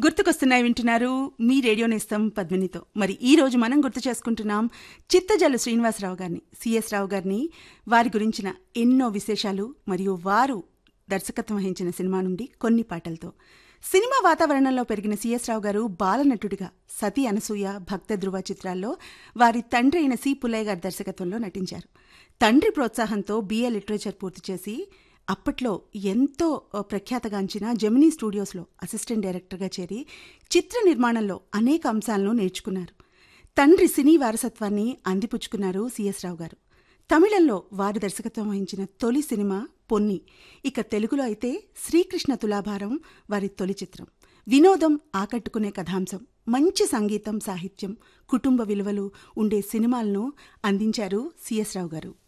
గుర్తుకొస్తున్నాయి వింటున్నారు మీ రేడియో నేస్తం పద్మినితో మరి ఈ రోజు మనం గుర్తు చేసుకుంటున్నాం చిత్తజల్లు శ్రీనివాసరావు గారిని సిఎస్ రావు గారిని వారి గురించిన ఎన్నో విశేషాలు మరియు వారు దర్శకత్వం వహించిన సినిమా నుండి కొన్ని పాటలతో సినిమా వాతావరణంలో పెరిగిన సిఎస్ రావు గారు బాలనటుడిగా సతీ అనసూయ భక్త ధృవ చిత్రాల్లో వారి తండ్రి అయిన సి పుల్లయ్య గారి దర్శకత్వంలో నటించారు తండ్రి ప్రోత్సాహంతో బిఏ లిటరేచర్ పూర్తి చేసి అప్పట్లో ఎంతో ప్రఖ్యాతగాంచిన జెమినీ స్టూడియోస్లో అసిస్టెంట్ డైరెక్టర్గా చేరి చిత్ర నిర్మాణంలో అనేక అంశాలను నేర్చుకున్నారు తండ్రి సినీ వారసత్వాన్ని అందిపుచ్చుకున్నారు సిఎస్ రావు గారు తమిళంలో వారు దర్శకత్వం వహించిన తొలి సినిమా పొన్ని ఇక తెలుగులో అయితే శ్రీకృష్ణ తులాభారం వారి తొలి చిత్రం వినోదం ఆకట్టుకునే కథాంశం మంచి సంగీతం సాహిత్యం కుటుంబ విలువలు ఉండే సినిమాలను అందించారు సిఎస్ రావు గారు